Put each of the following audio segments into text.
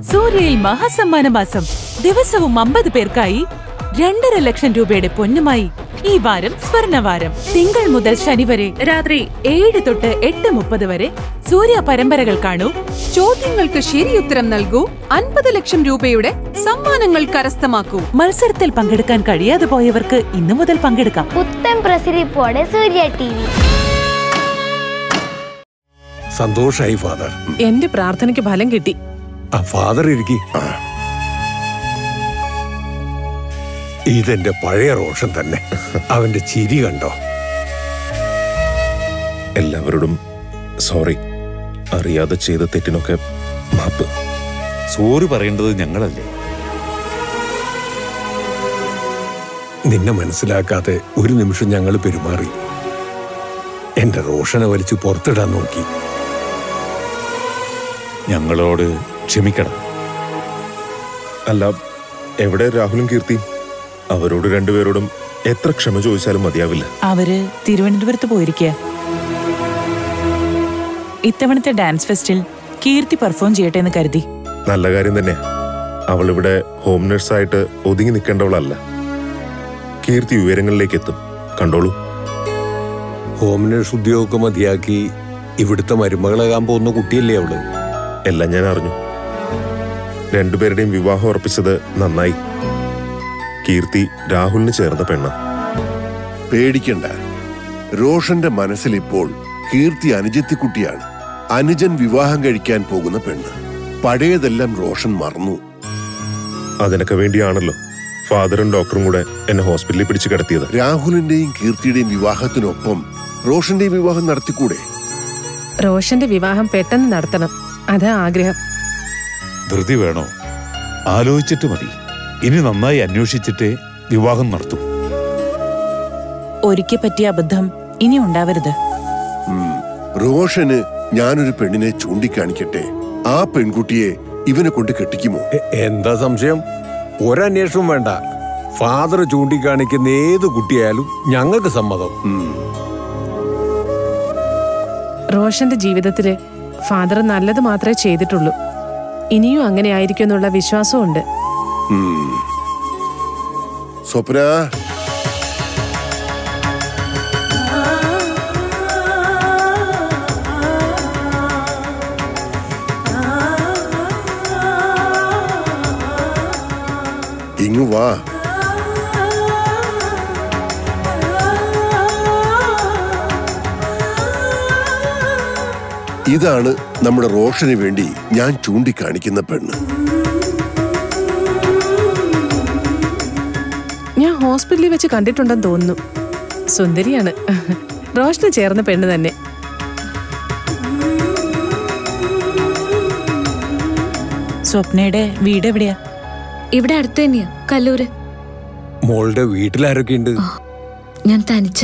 സൂര്യയിൽ മഹാസമ്മാന മാസം ദിവസവും അമ്പത് പേർക്കായി രണ്ടര ലക്ഷം രൂപയുടെ പൊന്നുമായി ഈ വാരം സ്വർണവാരം തിങ്കൾ മുതൽ ശനി വരെ രാത്രി ഏഴ് തൊട്ട് എട്ട് മുപ്പത് വരെ സൂര്യ പരമ്പരകൾ കാണൂ ചോദ്യങ്ങൾക്ക് ശരിയുത്തരം നൽകൂ അൻപത് ലക്ഷം രൂപയുടെ സമ്മാനങ്ങൾ കരസ്ഥമാക്കൂ മത്സരത്തിൽ പങ്കെടുക്കാൻ കഴിയാതെ പോയവർക്ക് ഇന്നു മുതൽ പങ്കെടുക്കാം പുത്തൻ പ്രസരിപ്പോടെ സൂര്യ ടി വി സന്തോഷായി ഫാദർ എന്റെ പ്രാർത്ഥനയ്ക്ക് ഫലം കിട്ടി ആ ഫാദർ ഇരിക്കി ഇതെന്റെ പഴയ റോഷൻ തന്നെ അവന്റെ ചിരി കണ്ടോ എല്ലാവരോടും സോറി അറിയാതെ ചെയ്ത തെറ്റിനൊക്കെ മാപ്പ് സോറി പറയേണ്ടത് ഞങ്ങളല്ലേ നിന്നെ മനസ്സിലാക്കാതെ ഒരു നിമിഷം ഞങ്ങൾ പെരുമാറി എന്റെ റോഷനെ വലിച്ചു പുറത്തിടാൻ നോക്കി ഞങ്ങളോട് ക്ഷമിക്കണം അല്ല എവിടെ രാഹുലും കീർത്തി അവരോട് രണ്ടുപേരോടും എത്ര ക്ഷമ ചോദിച്ചാലും മതിയാവില്ല അവര് തിരുവനന്തപുരത്ത് പോയിരിക്കുക ഇത്തവണത്തെ ഡാൻസ് ഫെസ്റ്റിൽ കീർത്തി പെർഫോം ചെയ്യട്ടെ എന്ന് കരുതി നല്ല കാര്യം തന്നെ അവൾ ഇവിടെ ഹോം നഴ്സായിട്ട് ഒതുങ്ങി നിൽക്കേണ്ടവളല്ല കീർത്തി ഉയരങ്ങളിലേക്ക് എത്തും കണ്ടോളൂ ഹോം നേഴ്സ് ഉദ്യോഗമൊക്കെ മതിയാക്കി ഇവിടുത്തെ മരുമകളാകാൻ പോകുന്ന കുട്ടിയല്ലേ അവള് എല്ലാം ഞാൻ അറിഞ്ഞു രണ്ടുപേരുടെയും വിവാഹം ഉറപ്പിച്ചത് നന്നായി കീർത്തി രാഹുലിന് ചേർന്ന പെണ്ണ പേടിക്കണ്ട റോഷന്റെ മനസ്സിൽ ഇപ്പോൾ കീർത്തി അനുജത്തിക്കുട്ടിയാണ് അനുജൻ വിവാഹം കഴിക്കാൻ പോകുന്ന പെണ്ണ് പഴയതെല്ലാം റോഷൻ മറന്നു അതിനൊക്കെ വേണ്ടിയാണല്ലോ ഫാദറും ഡോക്ടറും കൂടെ എന്നെ ഹോസ്പിറ്റലിൽ പിടിച്ചു കിടത്തിയത് രാഹുലിന്റെയും കീർത്തിയുടെയും വിവാഹത്തിനൊപ്പം റോഷന്റെയും വിവാഹം നടത്തിക്കൂടെ റോഷന്റെ വിവാഹം പെട്ടെന്ന് നടത്തണം അതാ ആഗ്രഹം ധൃതി വേണോ ആലോചിച്ചിട്ട് മതി ഇനി നന്നായി അന്വേഷിച്ചിട്ടേ വിവാഹം നടത്തൂ ഒരിക്കൽ പറ്റിയ അബദ്ധം ഇനി ഉണ്ടാവരുത് ഉം. റോഷന് ഞാനൊരു പെണ്ണിനെ ചൂണ്ടിക്കാണിക്കട്ടെ ആ പെൺകുട്ടിയെ ഇവനെ കൊണ്ട് കെട്ടിക്കുമോ എ- എന്താ സംശയം ഒരന്വേഷണവും വേണ്ട ഫാദർ ചൂണ്ടിക്കാണിക്കുന്ന ഏത് കുട്ടിയായാലും ഞങ്ങൾക്ക് സമ്മതം ഉം. റോഷന്റെ ജീവിതത്തില് ഫാദർ നല്ലത് മാത്രമേ ചെയ്തിട്ടുള്ളൂ ഇനിയും അങ്ങനെ ആയിരിക്കും എന്നുള്ള വിശ്വാസമുണ്ട് ഉം. സ്വപ്ന ഇങ്ങു വാ ഇതാണ് നമ്മുടെ റോഷന് വേണ്ടി ഞാൻ ചൂണ്ടിക്കാണിക്കുന്ന പെണ്ണ് ഞാൻ ഹോസ്പിറ്റലിൽ വെച്ച് കണ്ടിട്ടുണ്ടെന്ന് തോന്നുന്നു സുന്ദരിയാണ് റോഷന് ചേർന്ന പെണ്ണ് തന്നെ സ്വപ്നയുടെ വീട് എവിടെയാ ഇവിടെ അടുത്ത് തന്നെയാ കല്ലൂര് മോളുടെ വീട്ടിലാരൊക്കെയുണ്ട് ഞാൻ തനിച്ച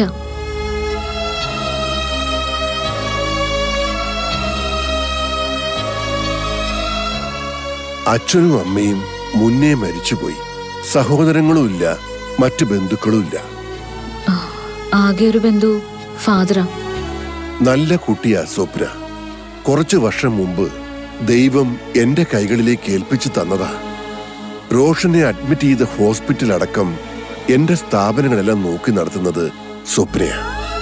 അച്ഛനും അമ്മയും മുന്നേ മരിച്ചുപോയി സഹോദരങ്ങളുമില്ല മറ്റു ബന്ധുക്കളുമില്ല ആകെ ഒരു ബന്ധു ഫാദറാ നല്ല കുട്ടിയാ സ്വപ്ന കുറച്ചു വർഷം മുമ്പ് ദൈവം എന്റെ കൈകളിലേക്ക് ഏൽപ്പിച്ചു തന്നതാ റോഷനെ അഡ്മിറ്റ് ചെയ്ത ഹോസ്പിറ്റൽ അടക്കം എന്റെ സ്ഥാപനങ്ങളെല്ലാം നോക്കി നടത്തുന്നത് സ്വപ്നയാ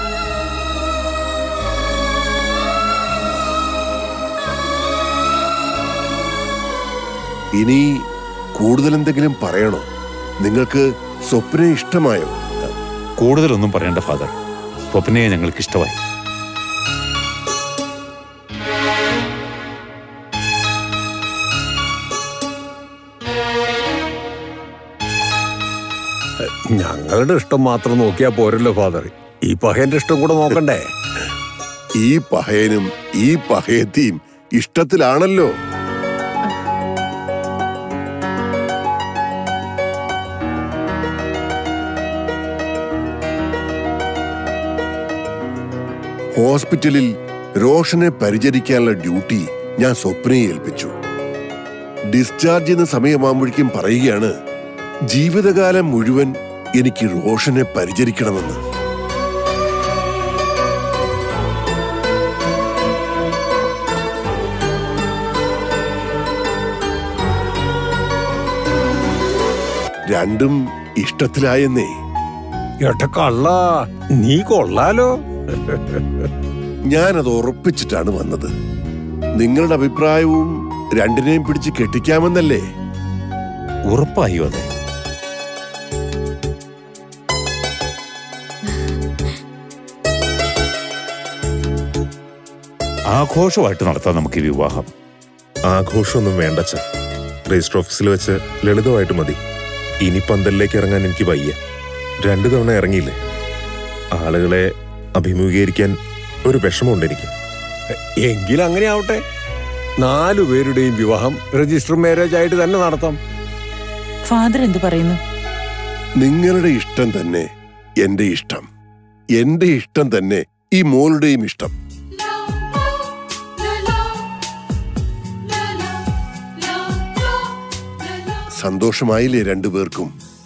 ഇനി കൂടുതൽ എന്തെങ്കിലും പറയണോ നിങ്ങൾക്ക് സ്വപ്നയെ ഇഷ്ടമായോ കൂടുതലൊന്നും പറയേണ്ട ഫാദർ സ്വപ്നയെ ഞങ്ങൾക്ക് ഇഷ്ടമായി ഞങ്ങളുടെ ഇഷ്ടം മാത്രം നോക്കിയാ പോരല്ലോ ഫാദർ ഈ പഹയന്റെ ഇഷ്ടം കൂടെ നോക്കണ്ടേ ഈ പഹയനും ഈ പഹയത്തിയും ഇഷ്ടത്തിലാണല്ലോ ഹോസ്പിറ്റലിൽ റോഷനെ പരിചരിക്കാനുള്ള ഡ്യൂട്ടി ഞാൻ സ്വപ്നയെ ഏൽപ്പിച്ചു ഡിസ്ചാർജ് ചെയ്യുന്ന സമയമാകുമ്പോഴേക്കും പറയുകയാണ് ജീവിതകാലം മുഴുവൻ എനിക്ക് റോഷനെ പരിചരിക്കണമെന്ന് രണ്ടും ഇഷ്ടത്തിലായെന്നേ എട്ട കള്ള നീ കൊള്ളാലോ ഞാനത് ഉറപ്പിച്ചിട്ടാണ് വന്നത് നിങ്ങളുടെ അഭിപ്രായവും രണ്ടിനെയും പിടിച്ച് കെട്ടിക്കാമെന്നല്ലേ ഉറപ്പായും അതെ ആഘോഷമായിട്ട് നടത്താം നമുക്ക് ഈ വിവാഹം ആഘോഷമൊന്നും വേണ്ടച്ച രജിസ്റ്റർ ഓഫീസിൽ വെച്ച് ലളിതമായിട്ട് മതി ഇനി പന്തലിലേക്ക് ഇറങ്ങാൻ എനിക്ക് വയ്യ രണ്ടു തവണ ഇറങ്ങിയില്ലേ ആളുകളെ അഭിമുഖീകരിക്കാൻ ഒരു വിഷമമുണ്ട് എനിക്ക് എങ്കിൽ അങ്ങനെ ആവട്ടെ നാലു പേരുടെയും വിവാഹം രജിസ്റ്റർ മാരേജ് ആയിട്ട് തന്നെ നടത്താം ഫാദർ എന്തു പറയുന്നു നിങ്ങളുടെ ഇഷ്ടം തന്നെ എന്റെ ഇഷ്ടം എന്റെ ഇഷ്ടം തന്നെ ഈ മോളുടെയും ഇഷ്ടം സന്തോഷമായില്ലേ രണ്ടുപേർക്കും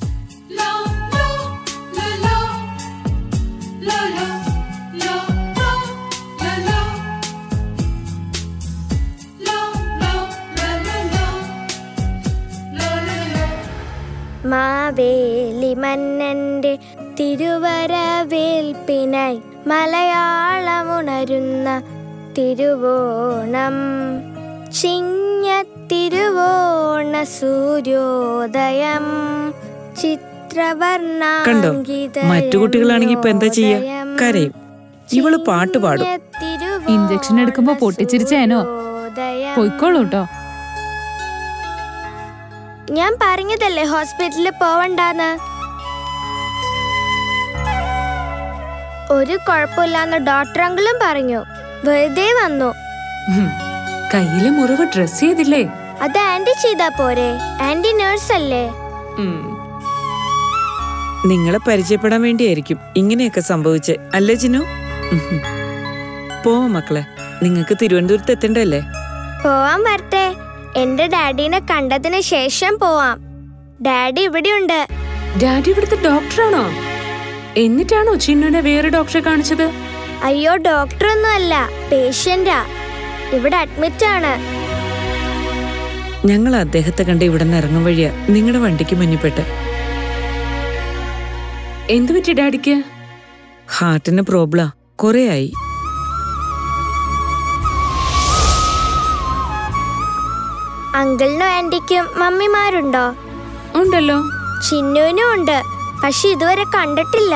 മാവേലി മന്നന്റെ തിരുവരവേൽപ്പിനായി മലയാളമുണരുന്ന തിരുവോണം ചിങ്ങ തിരുവോണ സൂര്യോദയം കണ്ടോ മറ്റു കുട്ടികളാണെങ്കി ഇപ്പൊ എന്താ ചെയ്യാ കരയും ഇവള് പാട്ട് പാടും ഇഞ്ചക്ഷൻ എടുക്കുമ്പോ പൊട്ടിച്ചിരിച്ചേനോ പൊയ്ക്കോളൂ കേട്ടോ ഞാൻ പറഞ്ഞതല്ലേ ഹോസ്പിറ്റലിൽ പോവണ്ടാന്ന് ഒരു കുഴപ്പമില്ലാന്ന് ഡോക്ടർ അങ്കിളും പറഞ്ഞു വെറുതെ വന്നു കയ്യിലെ മുറിവ് ഡ്രസ് ചെയ്തില്ലേ അത് ആന്റി ചെയ്താ പോരെ ആന്റി നേഴ്സ് അല്ലേ നിങ്ങളെ പരിചയപ്പെടാൻ വേണ്ടിയായിരിക്കും ഇങ്ങനെയൊക്കെ സംഭവിച്ചേ അല്ലേ ജിനു ഉഹും. പോവാം മക്കളെ നിങ്ങൾക്ക് തിരുവനന്തപുരത്ത് എത്തണ്ടല്ലേ പോവാൻ വരട്ടെ എന്റെ ഡാഡിനെ കണ്ടതിന് ശേഷം പോവാം ഡാഡി ഇവിടെയുണ്ട് ഡാഡി ഇവിടുത്തെ ഡോക്ടറാണോ എന്നിട്ടാണോ ചിന്നുനെ വേറെ ഡോക്ടറെ കാണിച്ചത് അയ്യോ ഡോക്ടർ ഒന്നും അല്ല പേഷ്യന്റാ ഇവിടെ അഡ്മിറ്റ് ആണ് ഞങ്ങൾ അദ്ദേഹത്തെ കണ്ട് ഇവിടെ നിന്ന് ഇറങ്ങും വഴിയാ നിങ്ങളുടെ വണ്ടിക്ക് മുന്നിപ്പെട്ട് എന്തു പറ്റി ഡാഡിക്ക് ഹാർട്ടിന് പ്രോബ്ലാ കുറെ ആയി അങ്കിളിനും ആന്റിക്കും മമ്മിമാരുണ്ടോ ഉണ്ടല്ലോ ചിന്നുവിനും ഉണ്ട് പക്ഷെ ഇതുവരെ കണ്ടിട്ടില്ല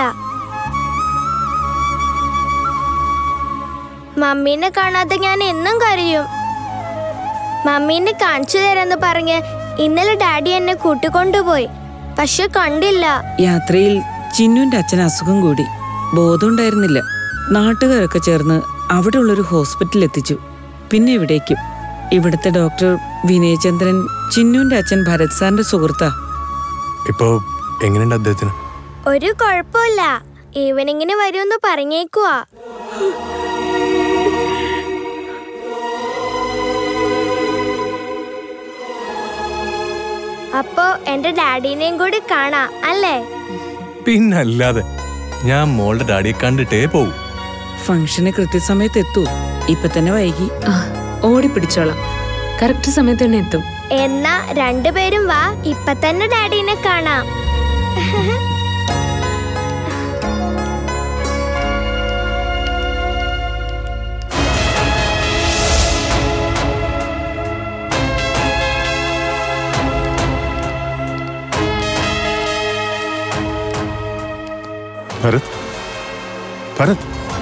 മമ്മീനെ കാണാതെ ഞാൻ എന്നും കരയും മമ്മീനെ കാണിച്ചു തരാന്ന് പറഞ്ഞ് ഇന്നലെ ഡാഡി എന്നെ കൂട്ടിക്കൊണ്ടുപോയി പക്ഷെ കണ്ടില്ല യാത്രയിൽ ചിന്നുവിന്റെ അച്ഛന് അസുഖം കൂടി ബോധമുണ്ടായിരുന്നില്ല നാട്ടുകാരൊക്കെ ചേർന്ന് അവിടെയുള്ളൊരു ഹോസ്പിറ്റലിൽ എത്തിച്ചു പിന്നെ ഇവിടേക്കും ഇവിടുത്തെ ഡോക്ടർ വിനയചന്ദ്രൻ ചിന്നുവിന്റെ അച്ഛൻ ഭരത് സാറിന്റെ സുഹൃത്താ ഇപ്പോ എങ്ങനെയുണ്ട് അദ്ദേഹത്തിന് ഒരു കുഴപ്പമില്ല ഈവനിങ്ങിന് വരുമെന്ന് പറഞ്ഞേക്കുവാ അപ്പോ എന്റെ ഡാഡീനെയും കൂടി കാണാം അല്ലേ പിന്നല്ലാതെ ഞാൻ മോളുടെ ഡാഡിയെ കണ്ടിട്ടേ പോവും ഫംഗ്ഷന് കൃത്യസമയത്ത് എത്തൂ ഇപ്പൊ തന്നെ വൈകി ഓടി പിടിച്ചോളാം കറക്റ്റ് സമയത്ത് തന്നെ എത്തും എന്നാ രണ്ടുപേരും വാ ഇപ്പൊ തന്നെ ഡാഡീനെ കാണാം ഭരത് ഭരത്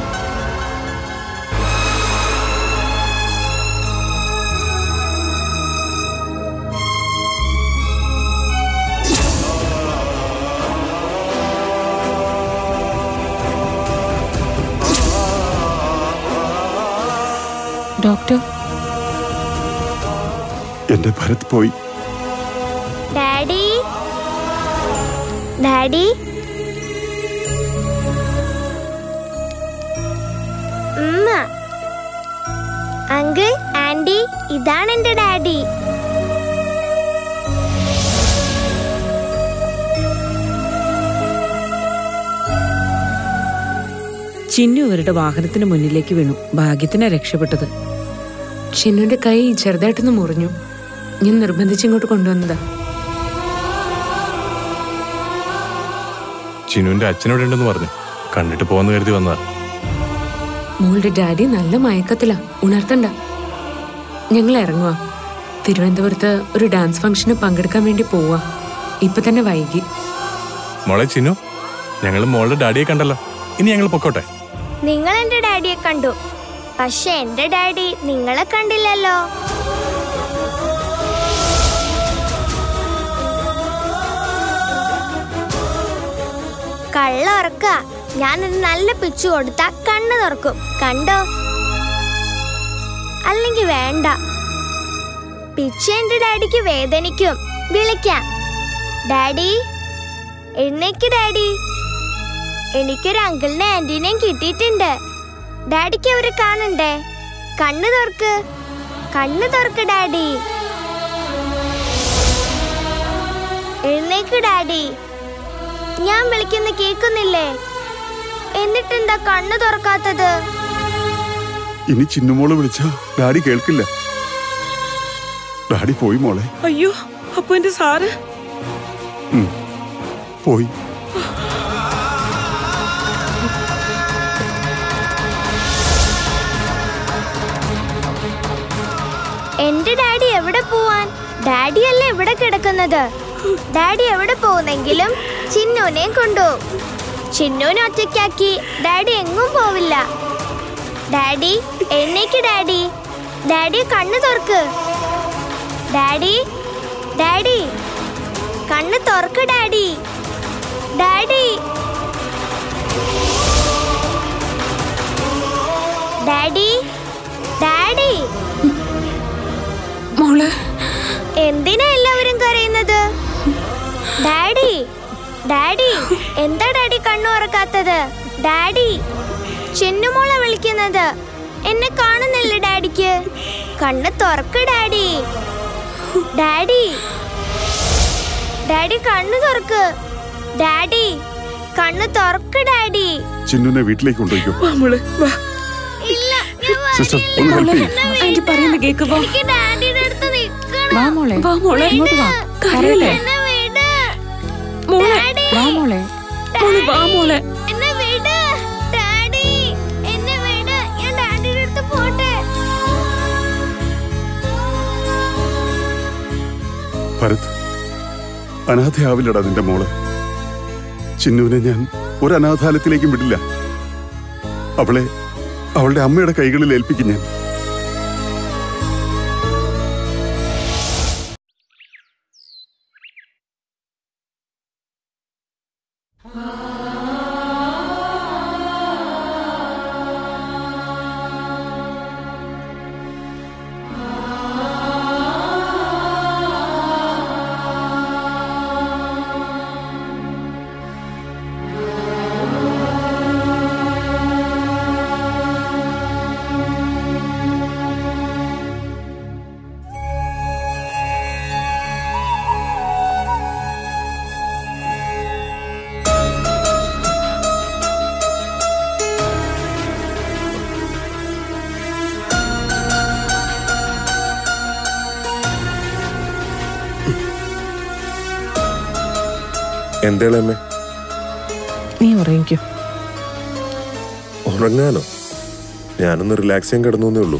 ഡോക്ടർ എന്റെ ഭരത് പോയി ഡാഡി ഡാഡി ഉമ്മ അങ്കിൾ ആന്റി ഇതാണ് എന്റെ ഡാഡി ചിന്നു അവരുടെ വാഹനത്തിന് മുന്നിലേക്ക് വീണു ഭാഗ്യത്തിനാ രക്ഷപ്പെട്ടത് ചിന്നുന്റെ കൈ ചെറുതായിട്ടൊന്ന് മുറിഞ്ഞു ഞാൻ നിർബന്ധിച്ച് ഇങ്ങോട്ട് കൊണ്ടുവന്നതാ ചിനുവിന്റെ അച്ഛനോട് ഉണ്ടെന്ന് പറഞ്ഞു കണ്ടിട്ട് പോന്ന് കരുതി വന്നതാ മോളുടെ ഡാഡി നല്ല മയക്കത്തിലാ ഉണർത്തണ്ട ഞങ്ങൾ ഇറങ്ങുക തിരുവനന്തപുരത്ത് ഒരു ഡാൻസ് ഫംഗ്ഷന് പങ്കെടുക്കാൻ വേണ്ടി പോവാ ഇപ്പൊ തന്നെ വൈകി മോളെ ചിന്നു ഞങ്ങൾ മോളുടെ ഡാഡിയെ കണ്ടല്ലോ ഇനി ഞങ്ങൾ പൊക്കോട്ടെ നിങ്ങൾ എന്റെ ഡാഡിയെ കണ്ടു പക്ഷെ എന്റെ ഡാഡി നിങ്ങളെ കണ്ടില്ലല്ലോ കള്ള ഉറക്ക ഞാനൊരു നല്ല പിച്ചു കൊടുത്ത കണ്ണ് തുറക്കും കണ്ടോ അല്ലെങ്കിൽ വേണ്ട പിച്ച് എന്റെ ഡാഡിക്ക് വേദനിക്കും വിളിക്കാം ഡാഡി എഴുന്നേക്ക് ഡാഡി എനിക്കൊരു അങ്കിളിനെ ആന്റീനെയും കിട്ടിയിട്ടുണ്ട് ഡാഡിക്ക് അവരെ കാണണ്ടേ കണ്ണ് തുറക്ക് കണ്ണ് തുറക്ക് ഡാഡി എഴുന്നേക്ക് ഡാഡി ഞാൻ വിളിക്കുന്ന കേക്കുന്നില്ലേ എന്നിട്ടെന്താ കണ്ണ് തുറക്കാത്തത് ഇനി ചിന്നുമോള് വിളിച്ച ഡാഡി കേൾക്കില്ല ഡാഡി പോയി മോളെ അയ്യോ അപ്പൊ എന്റെ സാറ് ഉം, പോയി എന്റെ ഡാഡി എവിടെ പോവാൻ ഡാഡി അല്ല ഇവിടെ കിടക്കുന്നത് ഡാഡി എവിടെ പോകുന്നെങ്കിലും ചിന്നുവിനെയും കൊണ്ടുപോകും ചിന്നുവിനെ ഒറ്റയ്ക്കാക്കി ഡാഡി എങ്ങും പോവില്ല ഡാഡി എണ്ണേക്ക് ഡാഡി ഡാഡി കണ്ണ് തുറക്ക് ഡാഡി ഡാഡി കണ്ണ് തുറക്ക് ഡാഡി ഡാഡി ഡാഡി ഡാഡി മോള് എന്തിനാ എല്ലാവരും കരയുന്നത് ഡാഡി ഡാഡി എന്താ ഡാഡി കണ്ണു തുറക്കാത്തത് ഡാഡി ചിന്നുമോളെ വിളിക്കുന്നത് എന്നെ കാണുന്നില്ല ഡാഡിക്ക് കണ്ണ് തുറക്ക് ഡാഡി ഡാഡി ഡാഡി കണ്ണ് തുറക്ക് ഡാഡി കണ്ണ് തുറക്ക് ഡാഡി ചിന്നുനെ വീട്ടിലേക്ക് കൊണ്ടുപോയിക്കോ വാ മോള് വാ ഇല്ല ഞാൻ സിസ്റ്റർ ഒന്ന് ഹെൽപ്പ് ചെയ്യും ആന്റി പറയുന്ന കേക്ക് വാ എനിക്ക് ഡാഡിയുടെ അടുത്ത് നിൽക്കണം വാ മോളെ വാ മോളെ ഇങ്ങോട്ട് വാ കരയല്ലേ എന്നെ വിട് മോളെ ഡാഡി വാ മോളെ മോള് വാ മോളെ എന്നെ വിട് ഡാഡി എന്നെ വിട് ഞാൻ ഡാഡിയുടെ അടുത്ത് പോട്ടെ ഭരത് അനാഥയാവില്ലടാ നിന്റെ മോള് ചിന്നുവിനെ ഞാൻ ഒരു അനാഥാലയത്തിലേക്കും വിടില്ല അവളെ അവളുടെ അമ്മയുടെ കൈകളിൽ ഏൽപ്പിക്കും ഞാൻ എന്തേളമ്മേ നീ ഉറങ്ങിക്കോ ഉറങ്ങാനോ ഞാനൊന്ന് റിലാക്സ് ചെയ്യാൻ കിടന്നേ ഉള്ളൂ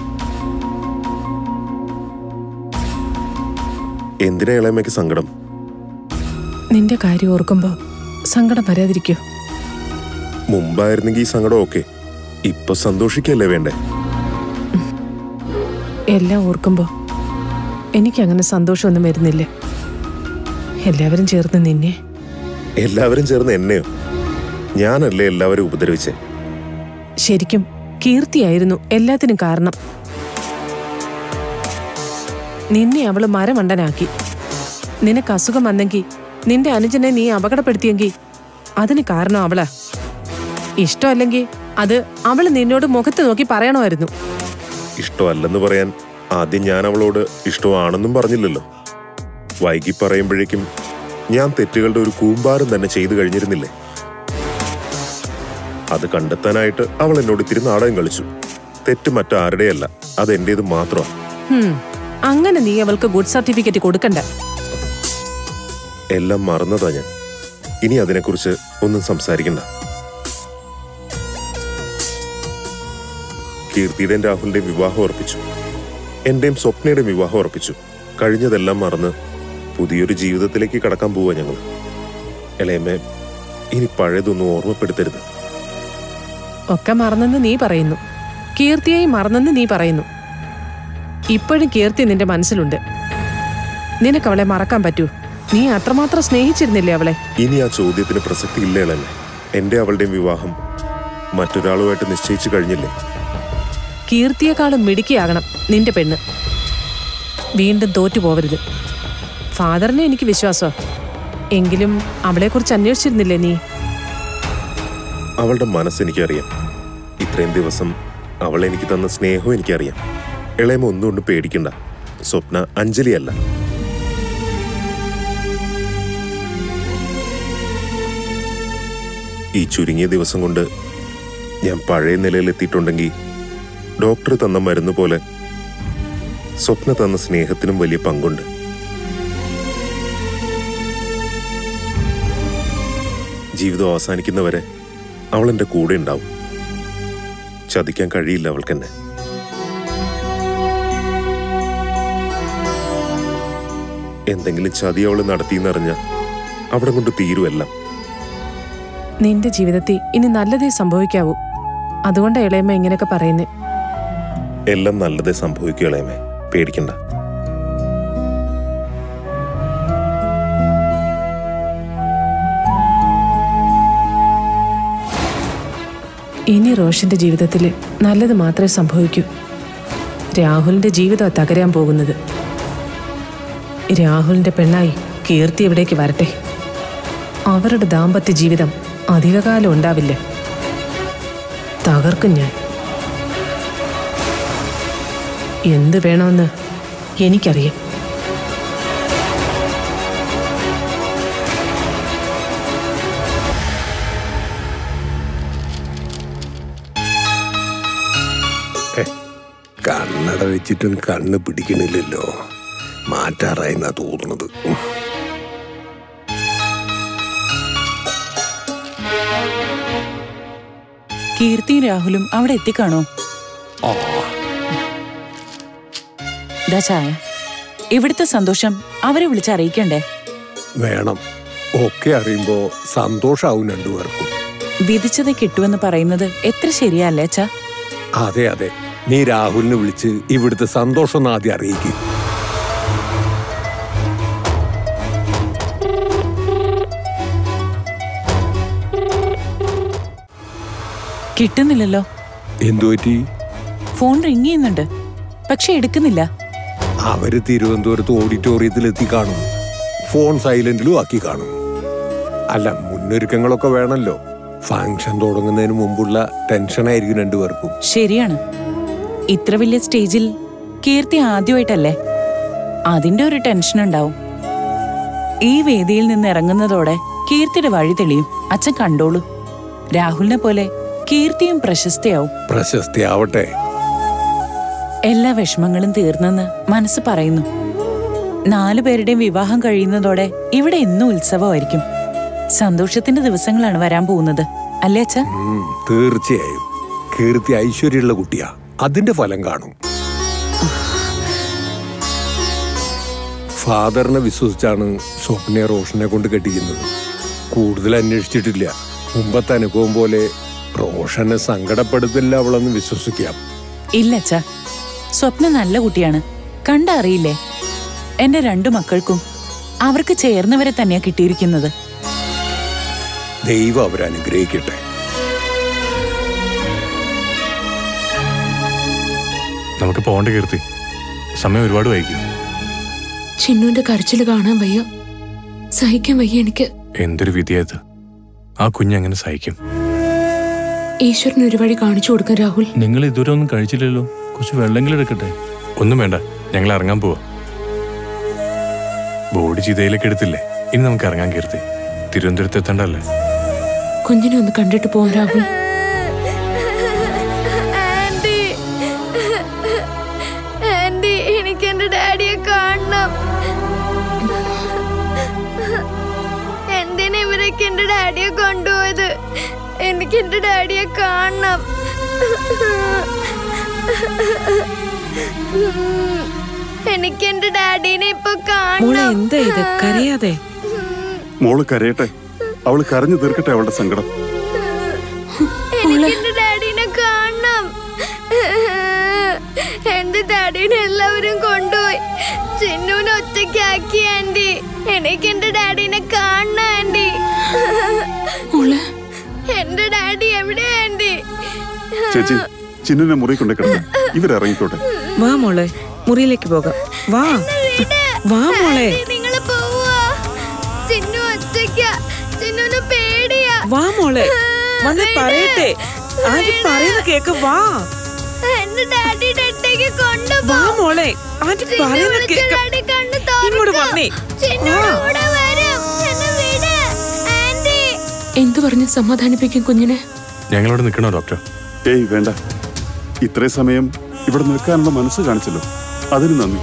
എന്തിനാ ഇളയമ്മയ്ക്ക് സങ്കടം നിന്റെ കാര്യം ഓർക്കുമ്പോ സങ്കടം വരാതിരിക്കോ മുമ്പായിരുന്നെങ്കിൽ ഈ സങ്കടം ഓക്കെ ഇപ്പൊ സന്തോഷിക്കല്ലേ വേണ്ടേ എല്ലാം ഓർക്കുമ്പോ എനിക്കങ്ങനെ സന്തോഷമൊന്നും വരുന്നില്ല എല്ലാവരും ചേർന്ന് നിന്നെ എല്ലാവരും ചേർന്ന് എന്നെയോ ഞാനല്ലേ എല്ലാവരും ഉപദ്രവിച്ചേ ശരിക്കും കീർത്തിയായിരുന്നു എല്ലാത്തിനും കാരണം നിന്നെ അവള് മരമണ്ടനാക്കി നിനക്ക് അസുഖം വന്നെങ്കിൽ നിന്റെ അനുജനെ നീ അപകടപ്പെടുത്തിയെങ്കിൽ അതിന് കാരണം അവളാ ഇഷ്ടമല്ലെങ്കിൽ അത് അവള് നിന്നോട് മുഖത്ത് നോക്കി പറയണമായിരുന്നു ഇഷ്ടമല്ലെന്ന് പറയാൻ ആദ്യം ഞാൻ അവളോട് ഇഷ്ടമാണെന്നും പറഞ്ഞില്ലല്ലോ വൈകി പറയുമ്പോഴേക്കും ഞാൻ തെറ്റുകളുടെ ഒരു കൂമ്പാരം തന്നെ ചെയ്തു കഴിഞ്ഞിരുന്നില്ലേ അത് കണ്ടെത്താനായിട്ട് അവൾ എന്നോട് ഇത്തിരി നാടകം കളിച്ചു തെറ്റ് മറ്റാരുടെയല്ല അത് എന്റേത് മാത്രമാണ് ഹും, അങ്ങനെ നീ അവൾക്ക് ഗുഡ് സർട്ടിഫിക്കറ്റ് കൊടുക്കണ്ട എല്ലാം മറന്നതാ ഞാൻ ഇനി അതിനെക്കുറിച്ച് ഒന്നും സംസാരിക്കണ്ട കീർത്തിയുടെയും രാഹുലിന്റെയും വിവാഹം ഉറപ്പിച്ചു എന്റെയും സ്വപ്നയുടെയും വിവാഹം ഉറപ്പിച്ചു കഴിഞ്ഞതെല്ലാം മറന്ന് പുതിയൊരു ജീവിതത്തിലേക്ക് കടക്കാൻ പോവാ ഞങ്ങൾ എളയമ്മേ ഇനി പഴയതൊന്നും ഓർമ്മപ്പെടുത്തരുത് ഒക്കെ മറന്നെന്ന് നീ പറയുന്നു കീർത്തിയെയും മറന്നെന്ന് നീ പറയുന്നു ഇപ്പോഴും കീർത്തി നിന്റെ മനസ്സിലുണ്ട് നിനക്ക് അവളെ മറക്കാൻ പറ്റൂ നീ അത്രമാത്രം സ്നേഹിച്ചിരുന്നില്ലേ അവളെ ഇനി ആ ചോദ്യത്തിന് പ്രസക്തി ഇല്ല ഇളയമ്മേ എന്റെ അവളുടെയും വിവാഹം മറ്റൊരാളുമായിട്ട് നിശ്ചയിച്ചു കഴിഞ്ഞില്ലേ കീർത്തിയെക്കാളും മിടുക്കിയാകണം നിന്റെ പെണ്ണ് വീണ്ടും തോറ്റു പോവരുത് ഫാദറിനെ എനിക്ക് വിശ്വാസം എങ്കിലും അവളെക്കുറിച്ച് അന്വേഷിച്ചിരുന്നില്ലേ നീ അവളുടെ മനസ്സെനിക്കറിയാം ഇത്രയും ദിവസം അവൾ എനിക്ക് തന്ന സ്നേഹവും എനിക്കറിയാം ഇളയമ ഒന്നുകൊണ്ട് പേടിക്കണ്ട സ്വപ്ന അഞ്ജലിയല്ല ഈ ചുരുങ്ങിയ ദിവസം കൊണ്ട് ഞാൻ പഴയ നിലയിലെത്തിയിട്ടുണ്ടെങ്കിൽ ഡോക്ടർ തന്ന മരുന്ന് പോലെ സ്വപ്ന തന്ന സ്നേഹത്തിനും വലിയ പങ്കുണ്ട് ജീവിതം അവസാനിക്കുന്നവരെ അവൾ എൻ്റെ കൂടെ ഉണ്ടാവും ചതിക്കാൻ കഴിയില്ല അവൾക്കെന്നെ എന്തെങ്കിലും ചതി അവൾ നടത്തിയെന്നറിഞ്ഞ അവിടെ കൊണ്ട് തീരുമെല്ലാം നിന്റെ ജീവിതത്തിൽ ഇനി നല്ലതേ സംഭവിക്കാവൂ അതുകൊണ്ടാ ഇളയമ്മ ഇങ്ങനെയൊക്കെ പറയുന്നേ എല്ലാം നല്ലതേ സംഭവിക്കുകയുള്ളേമേ പേടിക്കണ്ട ഇനി റോഷന്റെ ജീവിതത്തിൽ നല്ലത് മാത്രമേ സംഭവിക്കൂ രാഹുലിന്റെ ജീവിതം തകരാൻ പോകുന്നത് രാഹുലിന്റെ പെണ്ണായി കീർത്തി ഇവിടേക്ക് വരട്ടെ അവരുടെ ദാമ്പത്യ ജീവിതം അധികകാലം ഉണ്ടാവില്ല തകർക്കും ഞാൻ എന്ത് വേണമെന്ന് എനിക്കറിയാം കണ്ണട വെച്ചിട്ടും കണ്ണ് പിടിക്കണില്ലല്ലോ മാറ്റാറായി എന്നാ തോന്നുന്നത് ഉം. കീർത്തിയും രാഹുലും അവിടെ എത്തിക്കാണോ ആ ദാ ചായ ഇവിടുത്തെ സന്തോഷം അവരെ വിളിച്ച് അറിയിക്കണ്ടേ വേണം ഒക്കെ അറിയുമ്പോ സന്തോഷാവും രണ്ടുപേർക്കും വിധിച്ചത് കിട്ടുമെന്ന് പറയുന്നത് എത്ര ശരിയല്ലേ അച്ഛാ അതെ അതെ നീ രാഹുലിനെ വിളിച്ച് ഇവിടുത്തെ സന്തോഷം ഒന്ന് ആദ്യം അറിയിക്കും കിട്ടുന്നില്ലല്ലോ എന്തുപറ്റി ഫോൺ റിങ് ചെയ്യുന്നുണ്ട് പക്ഷെ എടുക്കുന്നില്ല അവര് തിരുവനന്തപുരത്ത് ഓഡിറ്റോറിയത്തിൽ എത്തി കാണും ഫോൺ സൈലന്റിലും ആക്കി കാണും അല്ല മുന്നൊരുക്കങ്ങളൊക്കെ വേണമല്ലോ ഫംഗ്ഷൻ തുടങ്ങുന്നതിന് മുമ്പുള്ള ടെൻഷനായിരിക്കും രണ്ടുപേർക്കും ശരിയാണ് ഇത്ര വലിയ സ്റ്റേജിൽ കീർത്തി ആദ്യമായിട്ടല്ലേ അതിന്റെ ഒരു ടെൻഷൻ ഉണ്ടാവും ഈ വേദിയിൽ നിന്ന് ഇറങ്ങുന്നതോടെ കീർത്തിയുടെ വഴി തെളിയും അച്ഛൻ കണ്ടോളൂ രാഹുലിനെ പോലെ കീർത്തിയും പ്രശസ്തയാവും പ്രശസ്തിയാവട്ടെ എല്ലാ വിഷമങ്ങളും തീർന്നെന്ന് മനസ്സ് പറയുന്നു നാലു പേരുടെയും വിവാഹം കഴിയുന്നതോടെ ഇവിടെ എന്നും ഉത്സവമായിരിക്കും സന്തോഷത്തിന്റെ ദിവസങ്ങളാണ് വരാൻ പോകുന്നത് അല്ലേ അച്ഛ ഉം, തീർച്ചയായും കീർത്തി ഐശ്വര്യമുള്ള കുട്ടിയാ അതിന്റെ ഫലം കാണും ഫാദറിനെ വിശ്വസിച്ചാണ് സ്വപ്നയെ റോഷനെ കൊണ്ട് കെട്ടിക്കുന്നത് കൂടുതൽ അന്വേഷിച്ചിട്ടില്ല മുമ്പത്തെ അനുഭവം പോലെ റോഷനെ സങ്കടപ്പെടുത്തില്ല അവളെന്ന് വിശ്വസിക്കാം ഇല്ല അച്ഛ സ്വപ്ന നല്ല കുട്ടിയാണ് കണ്ടറിയില്ലേ എന്റെ രണ്ടു മക്കൾക്കും അവർക്ക് ചേർന്നവരെ തന്നെയാ കിട്ടിയിരിക്കുന്നത് ദൈവം അവരെ അനുഗ്രഹിക്കട്ടെ നമുക്ക് പോകണ്ട കീർത്തി സമയം ഒരുപാട് വൈകി ചിന്നുവിന്റെ കരച്ചിൽ കാണാൻ വയ്യ സഹിക്കാൻ വയ്യ എനിക്ക് എന്തൊരു വിധിയത് ആ കുഞ്ഞെങ്ങനെ സഹിക്കും ഈശ്വരന് ഒരു വഴി കാണിച്ചു കൊടുക്കാൻ രാഹുൽ നിങ്ങൾ ഇതുവരെ ഒന്നും കഴിച്ചില്ലല്ലോ കുറച്ച് വെള്ളമെങ്കിലും എടുക്കട്ടെ ഒന്നും വേണ്ട ഞങ്ങൾ ഇറങ്ങാൻ പോവാ ബോഡി ചിതയിലേക്ക് എടുത്തില്ലേ ഇനി നമുക്ക് ഇറങ്ങാൻ കീർത്തി തിരുവനന്തപുരത്ത് എത്തണ്ടല്ലേ കുഞ്ഞിനെ ഒന്ന് കണ്ടിട്ട് പോവാൻ രാഹുൽ ആന്റി ആന്റി എനിക്ക് എന്റെ ഡാഡിയെ കാണണം എന്തിനാ ഇവരൊക്കെ എന്റെ ഡാഡിയെ കൊണ്ടുപോയത് എനിക്ക് എന്റെ ഡാഡിയെ കാണണം എനിക്ക് എന്റെ ഡാഡീനെ ഇപ്പൊ മോളെ കാണണം എന്താ ഇത് കരയാതെ മോള് കരയട്ടെ അവള് കരഞ്ഞു തീർക്കട്ടെ അവളുടെ സങ്കടം എനിക്ക് എന്റെ ഡാഡീനെ കാണണം എന്റെ ഡാഡീനെ എല്ലാവരും കൊണ്ടുപോയി ചിന്നുവിനെ ഒറ്റയ്ക്കാക്കി ആന്റി എനിക്ക് എന്റെ ഡാഡീനെ കാണണം ആന്റി എന്റെ ഡാഡി എവിടെയാ ആന്റി ചേച്ചി ചിന്നുനെ മുറി കൊണ്ട് കിടന്നു ഇവരിറങ്ങിക്കോട്ടെ വാ മോളെ മുറിയിലേക്ക് പോകാം വാ വാ മോളെ നിങ്ങള് പോവാ ചിന്നു ഒറ്റയ്ക്കാ ചിന്നുന് പേടിയാ വാ മോളെ വന്ന് പറയട്ടെ ആന്റി പറയുന്ന കേക്ക് വാ എന്റെ ഡാഡിയുടെ അടുത്തേക്ക് കൊണ്ടുപോ വാ മോളെ ആന്റി ചിന്നു പറയുന്ന വിളിച്ച കേക്ക് ഡാഡി കണ്ണ് ഇങ്ങോട്ട് തുറക്കൂ. വന്നേ ചിന്നുടെ കൂടെ വരും എന്നെ വിട് ആന്റി എന്തു പറഞ്ഞ് സമാധാനിപ്പിക്കും കുഞ്ഞിനെ ഞങ്ങളോട് നിൽക്കണോ ഡോക്ടർ ഏയ് വേണ്ട ഇത്രയും സമയം ഇവിടെ നിൽക്കാനുള്ള മനസ്സ് കാണിച്ചല്ലോ അതിന് നന്ദി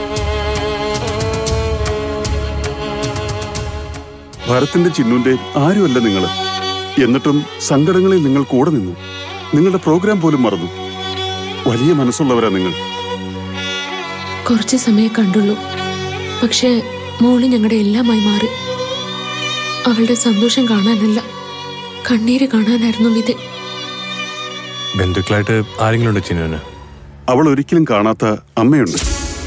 ഭരത്തിന്റെ ചിന്നുന്റെ ആരുമല്ല നിങ്ങൾ എന്നിട്ടും സങ്കടങ്ങളിൽ നിങ്ങൾ കൂടെ നിന്നു നിങ്ങളുടെ പ്രോഗ്രാം പോലും മറന്നു വലിയ മനസ്സുള്ളവരാ നിങ്ങൾ കുറച്ച് സമയം കണ്ടുള്ളൂ പക്ഷേ മോള് ഞങ്ങളുടെ എല്ലാമായി മാറി അവളുടെ സന്തോഷം കാണാനല്ല കണ്ണീര് കാണാനായിരുന്നു വിധി ബന്ധുക്കളായിട്ട് ആരെങ്കിലും ഉണ്ട് ചിന്നുവിന് അവൾ ഒരിക്കലും കാണാത്ത അമ്മയുണ്ട്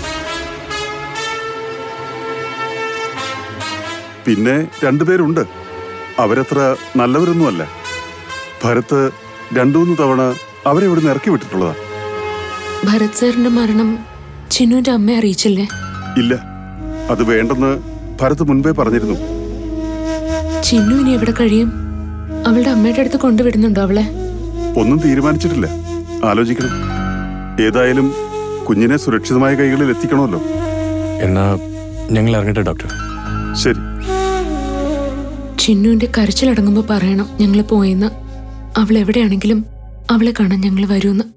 പിന്നെ രണ്ടുപേരുണ്ട് അവരത്ര നല്ലവരൊന്നുമല്ല ഭരത് രണ്ടു മൂന്ന് തവണ അവരെ ഇവിടുന്ന് ഇറക്കി വിട്ടിട്ടുള്ളതാ ഭരത് സാറിന്റെ മരണം ചിന്നുവിന്റെ അമ്മയെ അറിയിച്ചില്ലേ ഇല്ല അത് വേണ്ടെന്ന് ഭരത് മുൻപേ പറഞ്ഞിരുന്നു ചിന്നു ഇനി എവിടെ കഴിയും അവളുടെ അമ്മയുടെ അടുത്ത് കൊണ്ടുവിടുന്നുണ്ടോ അവളെ ഒന്നും തീരുമാനിച്ചിട്ടില്ല ആലോചിക്കണം ഏതായാലും കുഞ്ഞിനെ സുരക്ഷിതമായ കൈകളിൽ എത്തിക്കണമല്ലോ എന്നാ ഞങ്ങൾ ഇറങ്ങട്ടെ ഡോക്ടർ ശരി ചിന്നുവിന്റെ കരച്ചിലടങ്ങുമ്പോ പറയണം ഞങ്ങൾ പോയെന്ന് അവൾ എവിടെയാണെങ്കിലും അവളെ കാണാൻ ഞങ്ങൾ വരുമെന്ന്